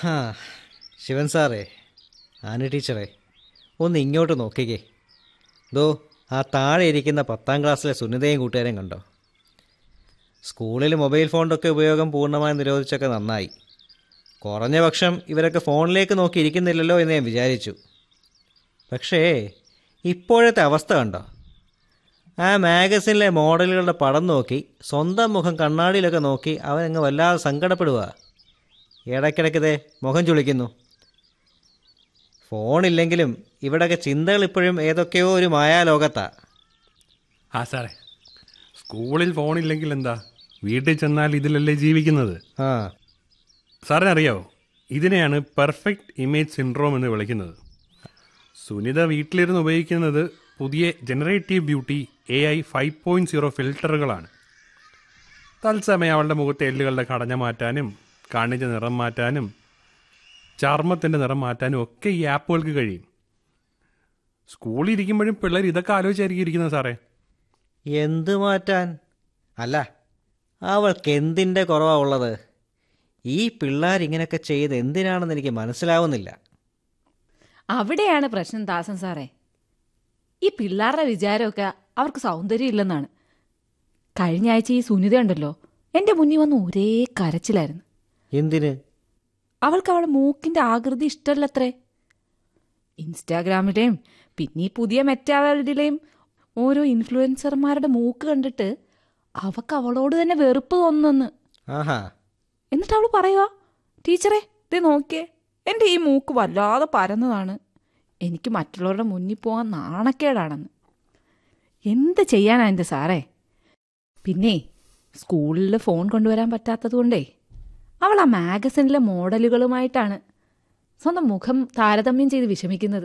ഹാ ശിവൻ സാറേ ആന ടീച്ചറേ ഒന്ന് ഇങ്ങോട്ട് നോക്കിക്കേ ദോ ആ താഴെ ഇരിക്കുന്ന പത്താം ക്ലാസ്സിലെ സുനിതയും കൂട്ടുകാരെയും കണ്ടോ സ്കൂളിൽ മൊബൈൽ ഫോണിൻ്റെ ഒക്കെ ഉപയോഗം പൂർണ്ണമായി നിരോധിച്ചൊക്കെ നന്നായി കുറഞ്ഞ പക്ഷം ഇവരൊക്കെ ഫോണിലേക്ക് നോക്കി ഇരിക്കുന്നില്ലല്ലോ എന്ന് ഞാൻ വിചാരിച്ചു പക്ഷേ ഇപ്പോഴത്തെ അവസ്ഥ കണ്ടോ ആ മാഗസിനിലെ മോഡലുകളുടെ പടം നോക്കി സ്വന്തം മുഖം കണ്ണാടിയിലൊക്കെ നോക്കി അവനങ്ങ് വല്ലാതെ സങ്കടപ്പെടുക ഇടയ്ക്കിടയ്ക്ക് ദേ മുഖം ചുളിക്കുന്നു ഫോണില്ലെങ്കിലും ഇവിടെയൊക്കെ ചിന്തകൾ ഇപ്പോഴും ഏതൊക്കെയോ ഒരു മായാലോകത്താ ആ സാറേ സ്കൂളിൽ ഫോണില്ലെങ്കിൽ എന്താ വീട്ടിൽ ചെന്നാൽ ഇതിലല്ലേ ജീവിക്കുന്നത് ആ സാറിന് അറിയാവോ ഇതിനെയാണ് പെർഫെക്റ്റ് ഇമേജ് സിൻഡ്രോം എന്ന് വിളിക്കുന്നത് സുനിത വീട്ടിലിരുന്ന് ഉപയോഗിക്കുന്നത് പുതിയ generative beauty A I five point zero ഫിൽറ്ററുകളാണ് തത്സമയം അവളുടെ മുഖത്തെ എല്ലുകളുടെ ഘടന മാറ്റാനും കണ്ണിൻ്റെ നിറം മാറ്റാനും ചർമ്മത്തിൻ്റെ നിറം മാറ്റാനും ഒക്കെ ഈ ആപ്പുകൾക്ക് കഴിയും സ്കൂളിൽ ഇരിക്കുമ്പോഴും പിള്ളേർ ഇതൊക്കെ ആലോചിച്ചായിരിക്കും ഇരിക്കുന്നത് സാറേ എന്ത് മാറ്റാൻ അല്ല അവൾക്ക് എന്തിൻ്റെ കുറവാ ഉള്ളത് ഈ പിള്ളേർ ഇങ്ങനെയൊക്കെ ചെയ്ത് എന്തിനാണെന്ന് എനിക്ക് മനസ്സിലാവുന്നില്ല അവിടെയാണ് പ്രശ്നം ദാസൻ സാറേ ഈ പിള്ളേരുടെ വിചാരമൊക്കെ അവർക്ക് സൗന്ദര്യം ഇല്ലെന്നാണ് കഴിഞ്ഞ ആഴ്ച ഈ സുനിത ഉണ്ടല്ലോ എൻ്റെ മുന്നിൽ വന്ന് ഒരേ കരച്ചിലായിരുന്നു എന്തിന് അവൾക്ക് അവളുടെ മൂക്കിന്റെ ആകൃതി ഇഷ്ടമല്ലത്രേ ഇൻസ്റ്റാഗ്രാമിലെയും പിന്നെ ഈ പുതിയ മെറ്റാവേൾഡിലെയും ഓരോ ഇൻഫ്ലുവൻസർമാരുടെ മൂക്ക് കണ്ടിട്ട് അവക്ക് അവളോട് തന്നെ വെറുപ്പ് തോന്നുന്നെന്ന് ആഹാ എന്നിട്ട് അവൾ പറയുക ടീച്ചറെ ഇത് നോക്കിയേ എൻ്റെ ഈ മൂക്ക് വല്ലാതെ പരന്നതാണ് എനിക്ക് മറ്റുള്ളവരുടെ മുന്നിൽ പോകാൻ നാണക്കേടാണെന്ന് എന്ത് ചെയ്യാനാ എൻ്റെ സാറേ പിന്നെ സ്കൂളിൽ ഫോൺ കൊണ്ടുവരാൻ പറ്റാത്തതുകൊണ്ടേ അവൾ ആ മാഗസിനിലെ മോഡലുകളുമായിട്ടാണ് സ്വന്തം മുഖം താരതമ്യം ചെയ്ത് വിഷമിക്കുന്നത്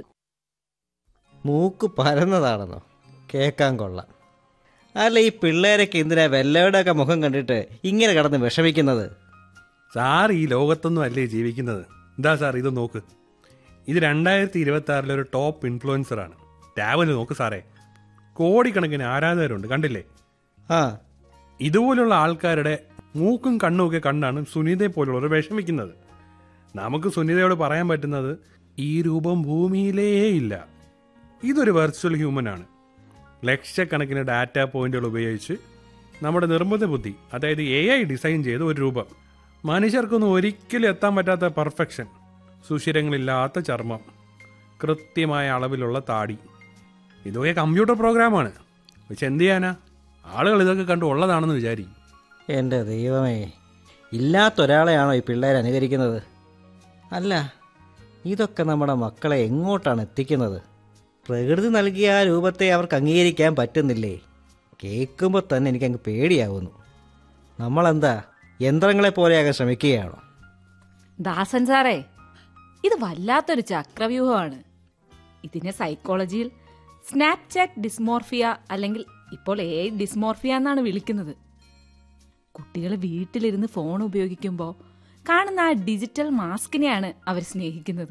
മൂക്ക് പരന്നതാണെന്നോ കേൾക്കാൻ കൊള്ളാം അല്ല ഈ പിള്ളേരൊക്കെ എന്തിനാ വല്ലവരുടെയൊക്കെ മുഖം കണ്ടിട്ട് ഇങ്ങനെ കിടന്ന് വിഷമിക്കുന്നത് സാർ ഈ ലോകത്തൊന്നും അല്ലേ ജീവിക്കുന്നത് എന്താ സാർ ഇത് നോക്ക് ഇത് രണ്ടായിരത്തി ഇരുപത്തി ആറിലെ ഒരു ടോപ്പ് ഇൻഫ്ലുവൻസറാണ് ടാബിൽ നോക്ക് സാറേ കോടിക്കണക്കിന് ആരാധകരുണ്ട് കണ്ടില്ലേ ആ ഇതുപോലുള്ള ആൾക്കാരുടെ മൂക്കും കണ്ണും ഒക്കെ കണ്ടാണ് സുനിതയെ പോലുള്ളവർ വിഷമിക്കുന്നത് നമുക്ക് സുനിതയോട് പറയാൻ പറ്റുന്നത് ഈ രൂപം ഭൂമിയിലേ ഇല്ല ഇതൊരു വെർച്വൽ ഹ്യൂമൻ ആണ് ലക്ഷക്കണക്കിന് ഡാറ്റ പോയിന്റുകൾ ഉപയോഗിച്ച് നമ്മുടെ നിർമ്മിത ബുദ്ധി അതായത് എ ഐ ഡിസൈൻ ചെയ്ത ഒരു രൂപം മനുഷ്യർക്കൊന്നും ഒരിക്കലും എത്താൻ പറ്റാത്ത പെർഫെക്ഷൻ സുഷിരങ്ങളില്ലാത്ത ചർമ്മം കൃത്യമായ അളവിലുള്ള താടി ഇതൊക്കെ കമ്പ്യൂട്ടർ പ്രോഗ്രാമാണ് പക്ഷെ എന്ത് ചെയ്യാനാ ആളുകൾ ഇതൊക്കെ കണ്ട് ഉള്ളതാണെന്ന് വിചാരിക്കും എൻ്റെ ദൈവമേ ഇല്ലാത്ത ഒരാളെയാണോ ഈ പിള്ളേർ അനുകരിക്കുന്നത് അല്ല ഇതൊക്കെ നമ്മുടെ മക്കളെ എങ്ങോട്ടാണ് എത്തിക്കുന്നത് പ്രകൃതി നൽകിയ ആ രൂപത്തെ അവർക്ക് അംഗീകരിക്കാൻ പറ്റുന്നില്ലേ കേൾക്കുമ്പോൾ തന്നെ എനിക്കങ്ങ് പേടിയാവുന്നു നമ്മളെന്താ യന്ത്രങ്ങളെ പോലെയാകാൻ ശ്രമിക്കുകയാണോ ദാസൻ സാറേ ഇത് വല്ലാത്തൊരു ചക്രവ്യൂഹമാണ് ഇതിനെ സൈക്കോളജിയിൽ സ്നാപ്ചാറ്റ് ഡിസ്മോർഫിയ അല്ലെങ്കിൽ ഇപ്പോൾ എ ഡിസ്മോർഫിയ എന്നാണ് വിളിക്കുന്നത് കുട്ടികൾ വീട്ടിലിരുന്ന് ഫോൺ ഉപയോഗിക്കുമ്പോൾ കാണുന്ന ആ ഡിജിറ്റൽ മാസ്കിനെയാണ് അവർ സ്നേഹിക്കുന്നത്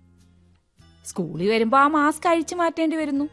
സ്കൂളിൽ വരുമ്പോൾ ആ മാസ്ക് അഴിച്ചു മാറ്റേണ്ടി വരുന്നു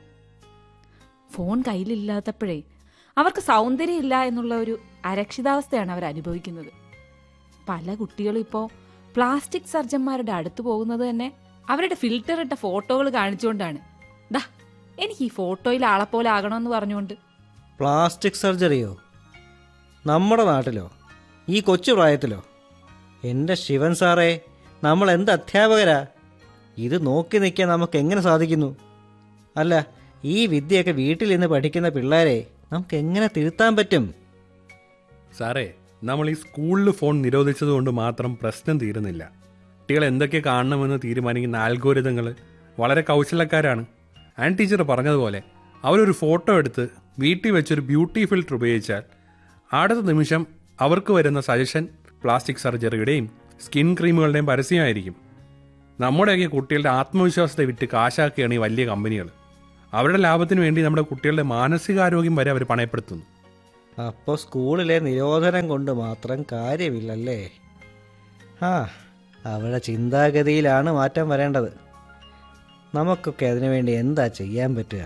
ഫോൺ കയ്യിലില്ലാത്തപ്പോഴേ അവർക്ക് സൗന്ദര്യമില്ല എന്നുള്ള ഒരു അരക്ഷിതാവസ്ഥയാണ് അവർ അനുഭവിക്കുന്നത് പല കുട്ടികളും ഇപ്പോൾ പ്ലാസ്റ്റിക് സർജന്മാരുടെ അടുത്ത് പോകുന്നത് തന്നെ അവരുടെ ഫിൽറ്റർ ഇട്ട ഫോട്ടോകൾ കാണിച്ചുകൊണ്ടാണ് ദാ എനിക്ക് ഈ ഫോട്ടോയിൽ ആളെപ്പോലെ ആകണമെന്ന് പറഞ്ഞുകൊണ്ട് പ്ലാസ്റ്റിക് സർജറിയോ നമ്മുടെ നാട്ടിലോ ഈ കൊച്ചു പ്രായത്തിലോ എൻ്റെ ശിവൻ സാറേ നമ്മൾ എന്ത് അധ്യാപകരാ ഇത് നോക്കി നിൽക്കാൻ നമുക്ക് എങ്ങനെ സാധിക്കുന്നു അല്ല ഈ വിദ്യയൊക്കെ വീട്ടിൽ നിന്ന് പഠിക്കുന്ന പിള്ളേരെ നമുക്ക് എങ്ങനെ തിരുത്താൻ പറ്റും സാറേ നമ്മൾ ഈ സ്കൂളിൽ ഫോൺ നിരോധിച്ചതുകൊണ്ട് മാത്രം പ്രശ്നം തീരുന്നില്ല കുട്ടികൾ എന്തൊക്കെ കാണണമെന്ന് തീരുമാനിക്കുന്ന ആൽഗോരിതങ്ങൾ വളരെ കൗശലക്കാരാണ് ആൻഡ് ടീച്ചർ പറഞ്ഞതുപോലെ അവരൊരു ഫോട്ടോ എടുത്ത് വീട്ടിൽ വെച്ചൊരു ബ്യൂട്ടി ഫിൽറ്റർ ഉപയോഗിച്ചാൽ അടുത്ത നിമിഷം അവർക്ക് വരുന്ന സജഷൻ പ്ലാസ്റ്റിക് സർജറിയുടെയും സ്കിൻ ക്രീമുകളുടെയും പരസ്യമായിരിക്കും നമ്മുടെയൊക്കെ കുട്ടികളുടെ ആത്മവിശ്വാസത്തെ വിറ്റ് കാശാക്കുകയാണ് ഈ വലിയ കമ്പനികൾ അവരുടെ ലാഭത്തിന് വേണ്ടി നമ്മുടെ കുട്ടികളുടെ മാനസികാരോഗ്യം വരെ അവർ പണയപ്പെടുത്തുന്നു അപ്പോൾ സ്കൂളിലെ നിരോധനം കൊണ്ട് മാത്രം കാര്യമില്ലല്ലേ ആ അവരുടെ ചിന്താഗതിയിലാണ് മാറ്റം വരേണ്ടത് നമുക്കൊക്കെ അതിനുവേണ്ടി എന്താ ചെയ്യാൻ പറ്റുക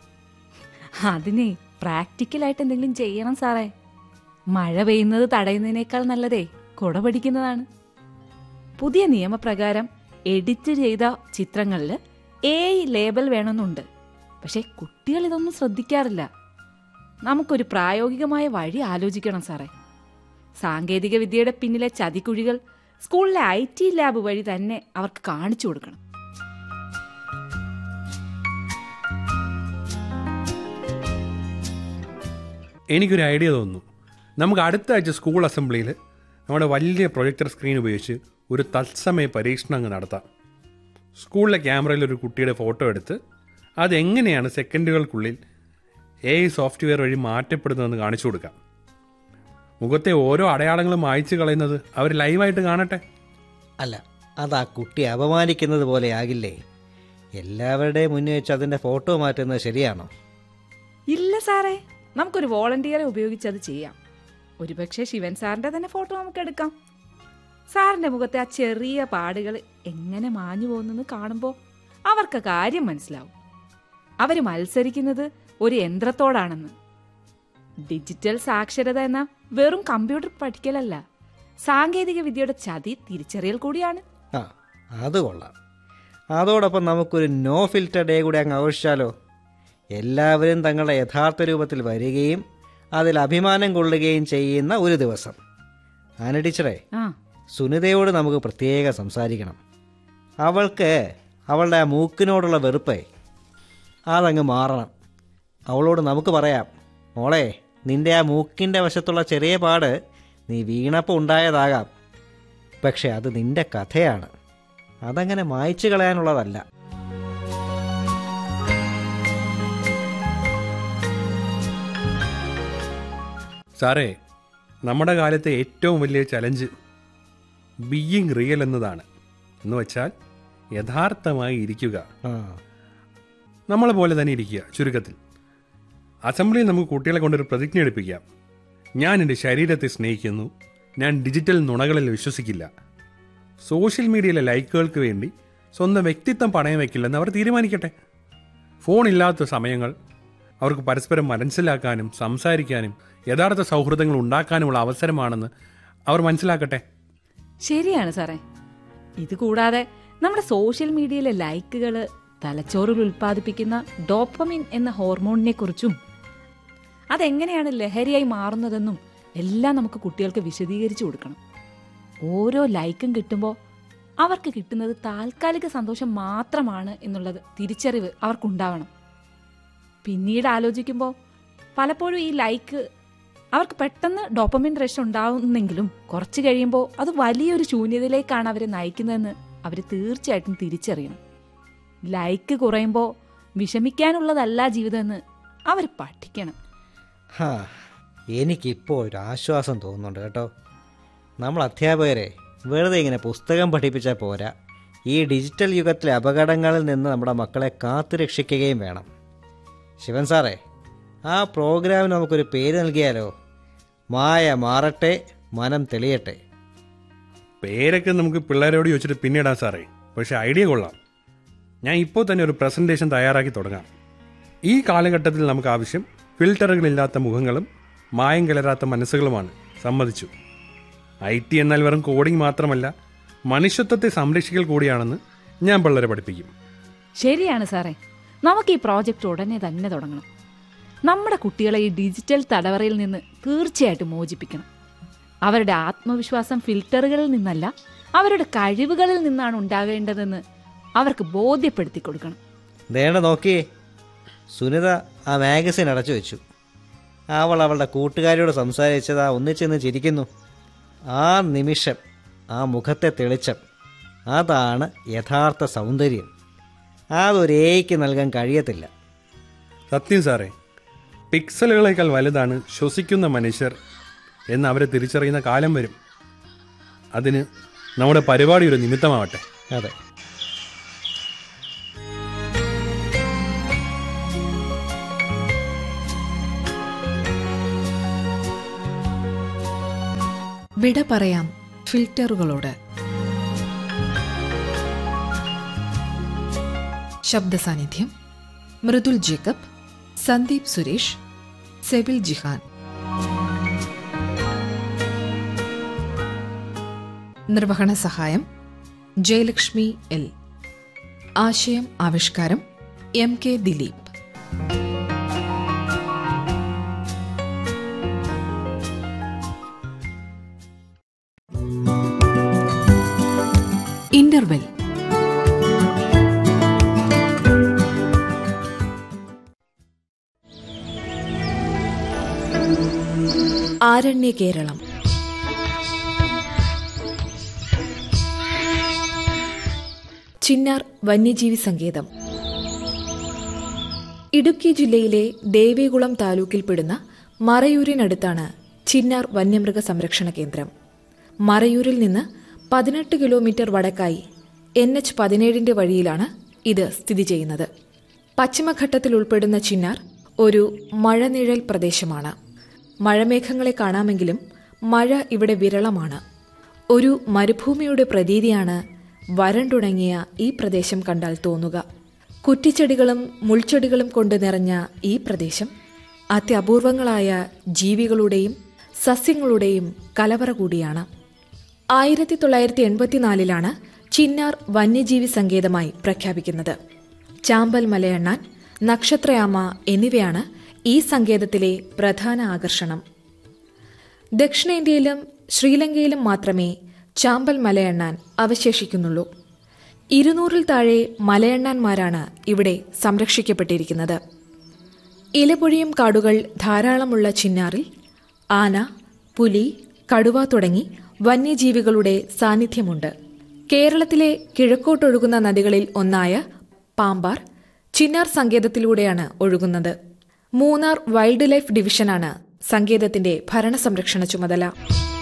അതിനെ പ്രാക്ടിക്കലായിട്ട് എന്തെങ്കിലും ചെയ്യണം സാറേ മഴ പെയ്യുന്നത് തടയുന്നതിനേക്കാൾ നല്ലതേ കുട പിടിക്കുന്നതാണ് പുതിയ നിയമപ്രകാരം എഡിറ്റ് ചെയ്ത ചിത്രങ്ങളിൽ എ ലേബൽ വേണമെന്നുണ്ട് പക്ഷെ കുട്ടികൾ ഇതൊന്നും ശ്രദ്ധിക്കാറില്ല നമുക്കൊരു പ്രായോഗികമായ വഴി ആലോചിക്കണം സാറേ സാങ്കേതിക വിദ്യയുടെ പിന്നിലെ ചതിക്കുഴികൾ സ്കൂളിലെ ഐ ടി ലാബ് വഴി തന്നെ അവർക്ക് കാണിച്ചു കൊടുക്കണം എനിക്കൊരു ഐഡിയ തോന്നുന്നു നമുക്ക് അടുത്ത ആഴ്ച സ്കൂൾ അസംബ്ലിയിൽ നമ്മുടെ വലിയ പ്രൊജക്ടർ സ്ക്രീൻ ഉപയോഗിച്ച് ഒരു തത്സമയ പരീക്ഷണം അങ്ങ് നടത്താം സ്കൂളിലെ ക്യാമറയിൽ ഒരു കുട്ടിയുടെ ഫോട്ടോ എടുത്ത് അതെങ്ങനെയാണ് സെക്കൻഡുകൾക്കുള്ളിൽ എ ഐ സോഫ്റ്റ്വെയർ വഴി മാറ്റപ്പെടുന്നതെന്ന് കാണിച്ചു കൊടുക്കാം മുഖത്തെ ഓരോ അടയാളങ്ങളും മായ്ച്ചു കളയുന്നത് അവർ ലൈവായിട്ട് കാണട്ടെ അല്ല അത് ആ കുട്ടി അപമാനിക്കുന്നത് പോലെ ആകില്ലേ എല്ലാവരുടെയും മുന്നിൽ വെച്ച് അതിൻ്റെ ഫോട്ടോ മാറ്റുന്നത് ശരിയാണോ ഇല്ല സാറേ നമുക്കൊരു വോളണ്ടിയറെ ഉപയോഗിച്ച് അത് ചെയ്യാം ഒരുപക്ഷെ ശിവൻ സാറിന്റെ തന്നെ ഫോട്ടോ നമുക്ക് എടുക്കാം സാറിന്റെ മുഖത്തെ ആ ചെറിയ പാടുകൾ എങ്ങനെ മാഞ്ഞു പോകുന്നെന്ന് കാണുമ്പോൾ അവർക്ക് കാര്യം മനസ്സിലാവും അവർ മത്സരിക്കുന്നത് ഒരു യന്ത്രത്തോടാണെന്ന് ഡിജിറ്റൽ സാക്ഷരത എന്ന വെറും കമ്പ്യൂട്ടർ പഠിക്കലല്ല സാങ്കേതിക വിദ്യയുടെ ചതി തിരിച്ചറിയൽ കൂടിയാണ് ആ അത് കൊള്ളാം അതോടൊപ്പം നമുക്കൊരു നോ ഫിൽറ്റർ ഡേ കൂടി അങ്ങ് ആഘോഷിച്ചാലോ എല്ലാവരും തങ്ങളുടെ യഥാർത്ഥ രൂപത്തിൽ വരികയും അതിൽ അഭിമാനം കൊള്ളുകയും ചെയ്യുന്ന ഒരു ദിവസം ആന ടീച്ചറെ ആ സുനിതയോട് നമുക്ക് പ്രത്യേകം സംസാരിക്കണം അവൾക്ക് അവളുടെ ആ മൂക്കിനോടുള്ള വെറുപ്പേ അതങ്ങ് മാറണം അവളോട് നമുക്ക് പറയാം മോളെ നിന്റെ ആ മൂക്കിൻ്റെ വശത്തുള്ള ചെറിയ പാട് നീ വീണപ്പോൾ ഉണ്ടായതാകാം പക്ഷെ അത് നിന്റെ കഥയാണ് അതങ്ങനെ മായ്ച്ചു കളയാനുള്ളതല്ല സാറേ നമ്മുടെ കാലത്തെ ഏറ്റവും വലിയ ചലഞ്ച് ബീയിങ് റിയൽ എന്നതാണ് എന്ന് വെച്ചാൽ യഥാർത്ഥമായി ഇരിക്കുക ആ നമ്മളെ പോലെ തന്നെ ഇരിക്കുക ചുരുക്കത്തിൽ അസംബ്ലിയിൽ നമുക്ക് കുട്ടികളെ കൊണ്ടൊരു പ്രതിജ്ഞ എടുപ്പിക്കാം ഞാൻ എൻ്റെ ശരീരത്തെ സ്നേഹിക്കുന്നു ഞാൻ ഡിജിറ്റൽ നുണകളിൽ വിശ്വസിക്കില്ല സോഷ്യൽ മീഡിയയിലെ ലൈക്കുകൾക്ക് വേണ്ടി സ്വന്തം വ്യക്തിത്വം പണയം വയ്ക്കില്ലെന്ന് അവർ തീരുമാനിക്കട്ടെ ഫോൺ ഇല്ലാത്ത സമയങ്ങൾ അവർക്ക് പരസ്പരം മനസ്സിലാക്കാനും സംസാരിക്കാനും യഥാർത്ഥ സൗഹൃദങ്ങൾ ഉണ്ടാക്കാനുമുള്ള അവസരമാണെന്ന് അവർ മനസ്സിലാക്കട്ടെ ശരിയാണ് സാറേ ഇത് കൂടാതെ നമ്മുടെ സോഷ്യൽ മീഡിയയിലെ ലൈക്കുകൾ തലച്ചോറിൽ ഉൽപ്പാദിപ്പിക്കുന്ന ഡോപ്പമിൻ എന്ന ഹോർമോണിനെ കുറിച്ചും അതെങ്ങനെയാണ് ലഹരിയായി മാറുന്നതെന്നും എല്ലാം നമുക്ക് കുട്ടികൾക്ക് വിശദീകരിച്ചു കൊടുക്കണം ഓരോ ലൈക്കും കിട്ടുമ്പോൾ അവർക്ക് കിട്ടുന്നത് താൽക്കാലിക സന്തോഷം മാത്രമാണ് എന്നുള്ളത് തിരിച്ചറിവ് അവർക്കുണ്ടാവണം പിന്നീട് ആലോചിക്കുമ്പോൾ പലപ്പോഴും ഈ ലൈക്ക് അവർക്ക് പെട്ടെന്ന് ഡോപ്പമിൻ റഷ് ഉണ്ടാവുന്നെങ്കിലും കുറച്ച് കഴിയുമ്പോൾ അത് വലിയൊരു ശൂന്യതയിലേക്കാണ് അവരെ നയിക്കുന്നതെന്ന് അവർ തീർച്ചയായിട്ടും തിരിച്ചറിയണം ലൈക്ക് കുറയുമ്പോൾ വിഷമിക്കാനുള്ളതല്ല ജീവിതമെന്ന് അവർ പഠിക്കണം ഹാ എനിക്കിപ്പോൾ ഒരു ആശ്വാസം തോന്നുന്നുണ്ട് കേട്ടോ നമ്മൾ അധ്യാപകരെ വെറുതെ ഇങ്ങനെ പുസ്തകം പഠിപ്പിച്ചാൽ പോരാ ഈ ഡിജിറ്റൽ യുഗത്തിലെ അപകടങ്ങളിൽ നിന്ന് നമ്മുടെ മക്കളെ കാത്തുരക്ഷിക്കുകയും വേണം ശിവൻ സാറേ ആ പ്രോഗ്രാമിന് നമുക്കൊരു പേര് നൽകിയാലോ മായ മാറട്ടെ മനം തെളിയട്ടെ പേരൊക്കെ നമുക്ക് പിള്ളേരോട് ചോദിച്ചിട്ട് പിന്നീടാ സാറേ പക്ഷെ ഐഡിയ കൊള്ളാം ഞാൻ ഇപ്പോൾ തന്നെ ഒരു പ്രസൻറ്റേഷൻ തയ്യാറാക്കി തുടങ്ങാം ഈ കാലഘട്ടത്തിൽ നമുക്ക് ആവശ്യം ഫിൽറ്ററുകളില്ലാത്ത മുഖങ്ങളും മായം കലരാത്ത മനസ്സുകളുമാണ് സമ്മതിച്ചു ഐ ടി എന്നാൽ വെറും കോഡിംഗ് മാത്രമല്ല മനുഷ്യത്വത്തെ സംരക്ഷിക്കൽ കൂടിയാണെന്ന് ഞാൻ പിള്ളേരെ പഠിപ്പിക്കും ശരിയാണ് സാറേ നമുക്ക് ഈ പ്രോജക്റ്റ് ഉടനെ തന്നെ തുടങ്ങണം നമ്മുടെ കുട്ടികളെ ഈ ഡിജിറ്റൽ തടവറയിൽ നിന്ന് തീർച്ചയായിട്ടും മോചിപ്പിക്കണം അവരുടെ ആത്മവിശ്വാസം ഫിൽറ്ററുകളിൽ നിന്നല്ല അവരുടെ കഴിവുകളിൽ നിന്നാണ് ഉണ്ടാകേണ്ടതെന്ന് അവർക്ക് ബോധ്യപ്പെടുത്തി കൊടുക്കണം ദേണ്ട നോക്കിയേ സുനിത ആ മാഗസിൻ അടച്ചു വെച്ചു അവൾ അവളുടെ കൂട്ടുകാരിയോട് സംസാരിച്ചത് ആ ഒന്നിച്ചെന്ന് ചിരിക്കുന്നു ആ നിമിഷം ആ മുഖത്തെ തെളിച്ചം അതാണ് യഥാർത്ഥ സൗന്ദര്യം അതൊരേക്ക് നൽകാൻ കഴിയത്തില്ല സത്യം സാറേ പിക്സലുകളേക്കാൾ വലുതാണ് ശ്വസിക്കുന്ന മനുഷ്യർ എന്ന് അവരെ തിരിച്ചറിയുന്ന കാലം വരും അതിന് നമ്മുടെ പരിപാടി ഒരു നിമിത്തമാവട്ടെ അതെ വിട പറയാം ഫിൽറ്ററുകളോട് ശബ്ദ സാന്നിധ്യം മൃദുൽ ജേക്കബ് സന്ദീപ് സുരേഷ് സെബിൽ ജിഹാൻ നിർവഹണ സഹായം ജയലക്ഷ്മി എൽ ആശയം ആവിഷ്കാരം എം കെ ദിലീപ് ഇന്റർവെൽ ആരണ്യ കേരളം ചിന്നാർ വന്യജീവി സങ്കേതം ഇടുക്കി ജില്ലയിലെ ദേവികുളം താലൂക്കിൽപ്പെടുന്ന മറയൂരിനടുത്താണ് ചിന്നാർ വന്യമൃഗ സംരക്ഷണ കേന്ദ്രം മറയൂരിൽ നിന്ന് പതിനെട്ട് കിലോമീറ്റർ വടക്കായി എൻ എച്ച് പതിനേഴിന്റെ വഴിയിലാണ് ഇത് സ്ഥിതി ചെയ്യുന്നത് പശ്ചിമഘട്ടത്തിൽ ഉൾപ്പെടുന്ന ചിന്നാർ ഒരു മഴനിഴൽ പ്രദേശമാണ് മഴമേഘങ്ങളെ കാണാമെങ്കിലും മഴ ഇവിടെ വിരളമാണ് ഒരു മരുഭൂമിയുടെ പ്രതീതിയാണ് വരണ്ടുണങ്ങിയ ഈ പ്രദേശം കണ്ടാൽ തോന്നുക കുറ്റിച്ചെടികളും മുൾച്ചെടികളും കൊണ്ട് നിറഞ്ഞ ഈ പ്രദേശം അത്യപൂർവങ്ങളായ ജീവികളുടെയും സസ്യങ്ങളുടെയും കലവറ കൂടിയാണ് ആയിരത്തി തൊള്ളായിരത്തി എൺപത്തിനാലിലാണ് ചിന്നാർ വന്യജീവി സങ്കേതമായി പ്രഖ്യാപിക്കുന്നത് ചാമ്പൽ മലയണ്ണാൻ നക്ഷത്രയാമ എന്നിവയാണ് ഈ സങ്കേതത്തിലെ പ്രധാന ആകർഷണം ദക്ഷിണേന്ത്യയിലും ശ്രീലങ്കയിലും മാത്രമേ ചാമ്പൽ മലയണ്ണാൻ അവശേഷിക്കുന്നുള്ളൂ ഇരുന്നൂറിൽ താഴെ മലയണ്ണാന്മാരാണ് ഇവിടെ സംരക്ഷിക്കപ്പെട്ടിരിക്കുന്നത് ഇലപൊഴിയും കാടുകൾ ധാരാളമുള്ള ചിന്നാറിൽ ആന പുലി കടുവ തുടങ്ങി വന്യജീവികളുടെ സാന്നിധ്യമുണ്ട് കേരളത്തിലെ കിഴക്കോട്ടൊഴുകുന്ന നദികളിൽ ഒന്നായ പാമ്പാർ ചിന്നാർ സങ്കേതത്തിലൂടെയാണ് ഒഴുകുന്നത് മൂന്നാർ വൈൽഡ് ലൈഫ് ഡിവിഷനാണ് സങ്കേതത്തിന്റെ ഭരണസംരക്ഷണ ചുമതല